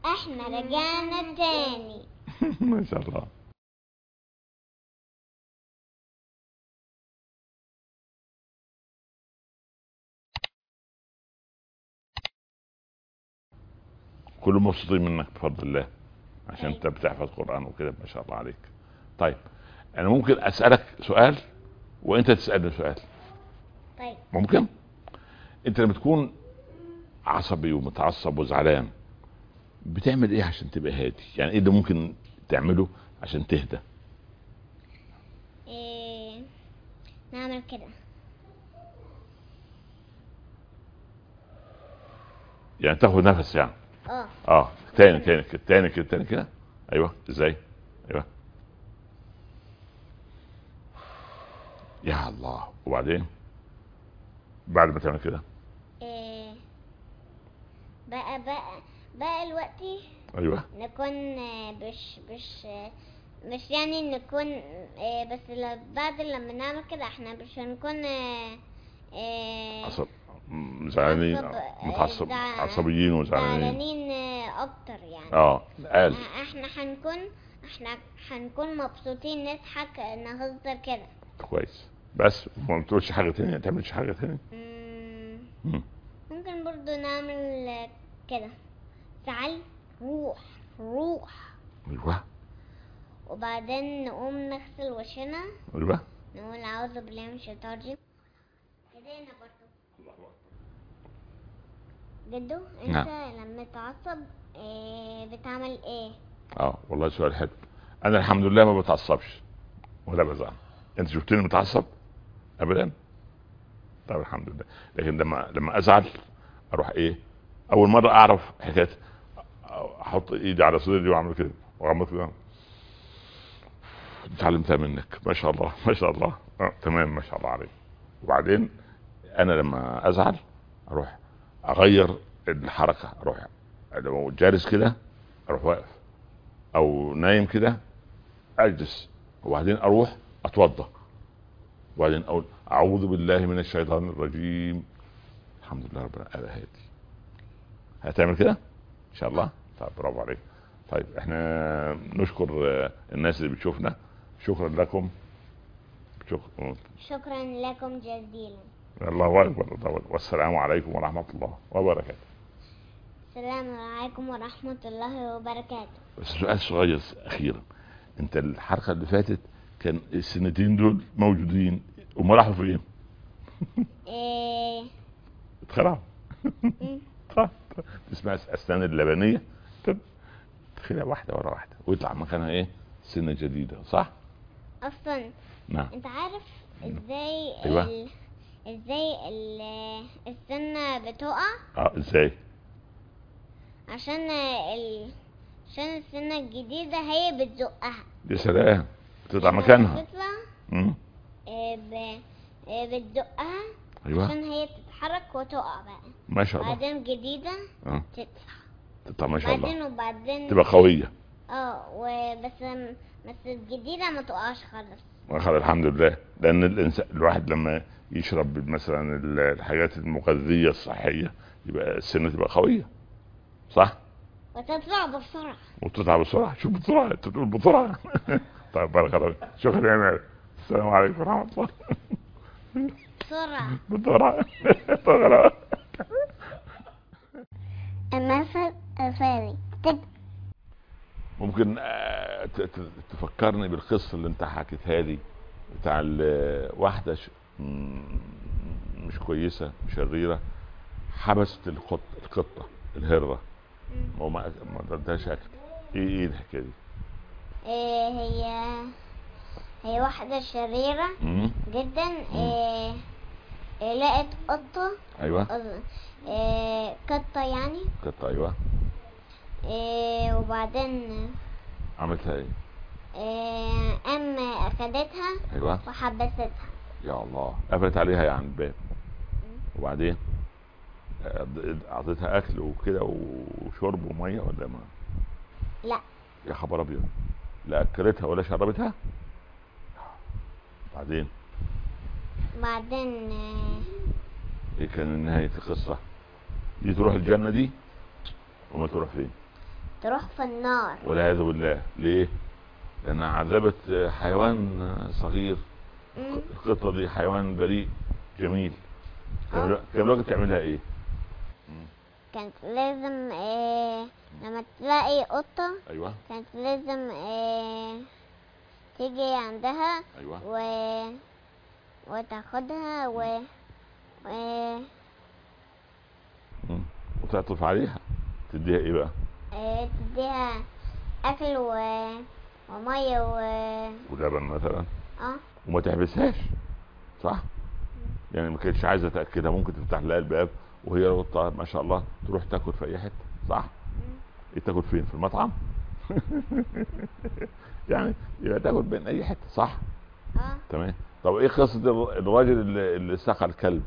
احنا رجعنا تاني ما شاء الله كلهم مبسوطين منك بفضل الله عشان انت بتحفظ قران وكده ما شاء الله عليك طيب انا ممكن اسالك سؤال وانت تسالني سؤال طيب ممكن انت لما تكون عصبي ومتعصب وزعلان بتعمل ايه عشان تبقى هادي يعني ايه اللي ممكن تعمله عشان تهدى إيه... نعمل كده يعني تاخد نفس يعني اه اه تاني تاني كده تاني كده تاني كده ايوه ازاي ايوه يا الله وبعدين بعد ما تعمل كده إيه... بقى بقى بقى دلوقتي ايوه نكون آه، مش مش آه، مش يعني نكون آه، بس ل- بعد لما نعمل كده احنا مش هنكون آه، آه، عصب م- زعلانين عصب- آه، متعصب زع- عصبيين وزعلانين زعلانين آه، اكتر يعني اه قال آه، احنا هنكون احنا هنكون مبسوطين نضحك نهزر كده كويس بس ما بتقولش حاجه تانية ما تعملش حاجه تانية مم، مم. ممكن برضو نعمل آه، كده تعال روح روح ايوه وبعدين نقوم نغسل وشنا ايوه نقول أعوذ بالله من الشيطان الرجيم ايدينا برضو جدو انت نعم. لما تعصب إيه بتعمل ايه اه والله سؤال حلو انا الحمد لله ما بتعصبش ولا بزعل انت شفتني متعصب ابدا طب الحمد لله لكن لما لما ازعل اروح ايه اول مره اعرف حكايه احط ايدي على صدري واعمل كده واعمل كده اتعلمتها منك ما شاء الله ما شاء الله آه تمام ما شاء الله عليك وبعدين انا لما ازعل اروح اغير الحركه اروح لو جالس كده اروح واقف او نايم كده اجلس وبعدين اروح اتوضا وبعدين اقول اعوذ بالله من الشيطان الرجيم الحمد لله رب العالمين أنا هادي هتعمل كده ان شاء الله طيب برافو عليك طيب احنا نشكر آه، الناس اللي بتشوفنا شكرا لكم شكرا شكرا لكم جزيلا الله اكبر الله أكبر. والسلام عليكم ورحمه الله وبركاته السلام عليكم ورحمة الله وبركاته بس سؤال صغير اخيرا انت الحلقه اللي فاتت كان السنتين دول موجودين وما راحوا فين؟ إيه اتخلعوا مم. طيب. تسمع اسنان اللبنيه طب تخلع واحده ورا واحده ويطلع مكانها ايه؟ سنه جديده صح؟ اصلا نعم انت عارف ازاي أيوة. ال... ازاي ال... السنة بتقع اه ازاي؟ عشان ال... عشان السنة الجديدة هي بتزقها يا سلام تطلع لما مكانها بتطلع مم. إيه ب... إيه بتزقها ايوه عشان هي تتحرك وتقع بقى ما شاء الله بعدين جديدة اه تطلع تطلع ما شاء الله بعدين وبعدين تبقى قويه اه وبس بس الجديدة ما تقعش خالص خلاص الحمد لله لان الانسان الواحد لما يشرب مثلا ال- الحاجات المغذيه الصحيه يبقى السنه تبقى قويه صح؟ وتطلع بسرعة وتطلع بسرعه شوف بسرعه انت تقول بسرعه طيب بارك الله فيك. شكرا يا مال السلام عليكم ورحمه الله بسرعة بسرعه بسرعه المثل الثاني ممكن آه، ت- ت- تفكرني بالقصه اللي انت حكيتها لي بتاع ال- واحده ش... م- مش كويسه شريره حبست القط... القطه الهره وما ما ادتهاش اكل ايه ايه الحكايه دي؟ إيه هي هي واحدة شريرة مم. جدا إيه إيه لقت قطة ايوه أظ- إيه قطة يعني قطه ايوه إيه وبعدين عملتها ايه؟ إيه أم أخدتها ايوه وحبستها يا الله قفلت عليها يعني الباب وبعدين آه، اعطيتها اكل وكده وشرب وميه ولا ما لا يا خبر ابيض لا اكلتها ولا شربتها بعدين بعدين إيه ايه كان نهايه القصه دي تروح الجنه دي وما تروح فين تروح في النار والعياذ بالله ليه؟ لأنها عذبت حيوان صغير مم. القطة دي حيوان بريء جميل كان آه. الو- كان الوقت تعملها ايه؟ كانت لازم آه لما تلاقي قطة ايوه كانت لازم آه تيجي عندها ايوه و وتاخدها و و مم. وتعطف عليها تديها ايه بقى؟ آه تديها أكل و... ومية و ولبن مثلا اه وما تحبسهاش صح؟ يعني ما كانتش عايزه تاكلها ممكن تفتح لها الباب وهي قطه ما شاء الله تروح تاكل في اي حته صح؟ إيه تاكل فين؟ في المطعم؟ يعني يبقى تاكل بين اي حته صح؟ اه تمام طب ايه قصه الر- الراجل اللي, اللي سقى الكلب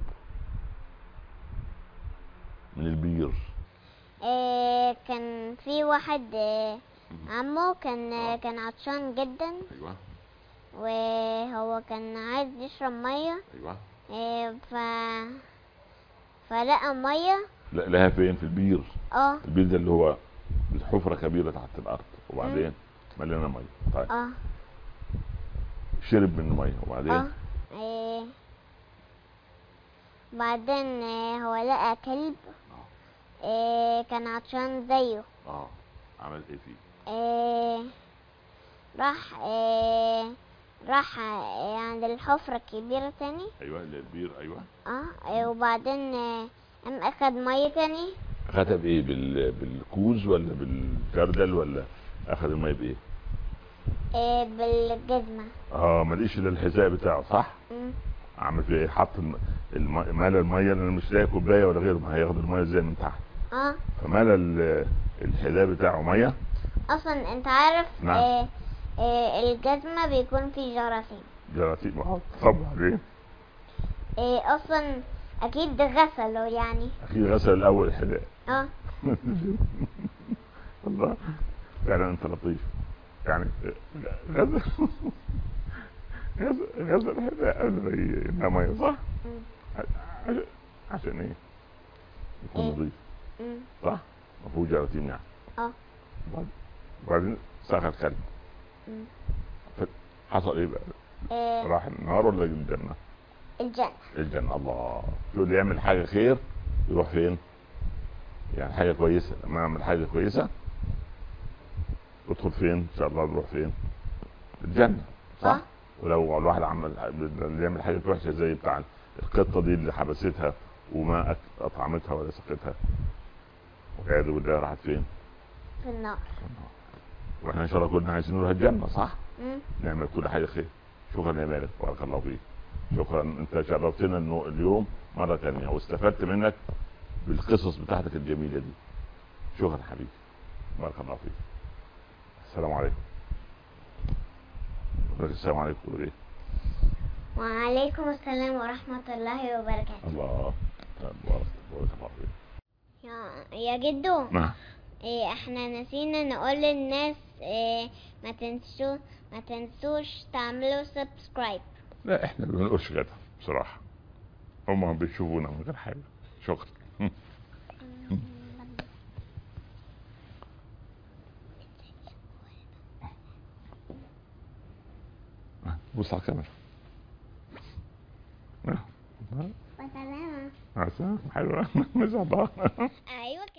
من البير آه، كان في واحد آه، عمه كان آه، كان عطشان جدا ايوه وهو كان عايز يشرب ميه ايوه آه، ف فلقى ميه لا لها فين في البير اه البير ده اللي هو حفره كبيره تحت الارض وبعدين مليانه ميه طيب اه شرب من الميه وبعدين اه آه، بعدين آه، هو لقى كلب آه، كان عطشان زيه اه عمل ايه فيه؟ آه، راح آه، راح آه، عند الحفرة الكبيرة تاني ايوه اللي البير ايوه اه آه، وبعدين آه، قام اخد مية تاني اخدها بايه؟ بال... بالكوز ولا بالجردل ولا اخد الميه بايه؟ آه، بالجزمة اه ماليش الا الحذاء بتاعه صح؟ مم. عامل فيه ايه؟ حط الم... الم... مال الميه لان أنا مش لاقي كوبايه ولا غيره ما هياخد الميه ازاي من تحت اه فمال ال... الحذاء بتاعه ميه اصلا انت عارف نعم. آه، آه، الجزمة بيكون فيه جراثيم جراثيم وحط صب عليه آه، اصلا اكيد غسله يعني اكيد غسل الاول الحذاء اه الله فعلا انت لطيف يعني غسل غسل غسل الحذاء قبل ما ي- ينام ميه صح؟ مم. عشان عشان ايه؟ يكون إيه؟ نظيف مم. صح؟ ما فيهوش جراثيم يعني اه بعد- وبعدين ساق الكلب مم. حصل ايه بقى؟ آه، راح النار ولا الجنة؟ الجنة الجنة الله شو اللي يعمل حاجة خير يروح فين؟ يعني حاجة كويسة لما يعمل حاجة كويسة يدخل فين؟ إن شاء الله نروح فين؟ الجنة صح؟ آه. ولو الواحد عمل اللي يعمل حاجة وحشة زي بتاع القطة دي اللي حبستها وما أك- أطعمتها ولا سقتها والعياذ بالله راحت فين؟ في النار واحنا ان شاء الله كلنا عايزين نروح الجنة صح؟ مم. نعمل كل حاجة خير شكرا يا مالك بارك الله فيك شكرا انت شرفتنا انه اليوم مرة تانية واستفدت منك بالقصص بتاعتك الجميلة دي شكرا حبيبي بارك الله فيك السلام عليكم ولك السلام عليكم تقول ايه وعليكم السلام ورحمة الله وبركاته الله بارك بارك الله فيك يا, يا جدو نعم إيه احنا نسينا نقول للناس إيه ما تنسوا ما تنسوش تعملوا سبسكرايب لا احنا ما بنقولش كده بصراحة هم بيشوفونا من غير حاجة شكرا بص على الكاميرا آه. وسلامة عسى حلوة ما شاء الله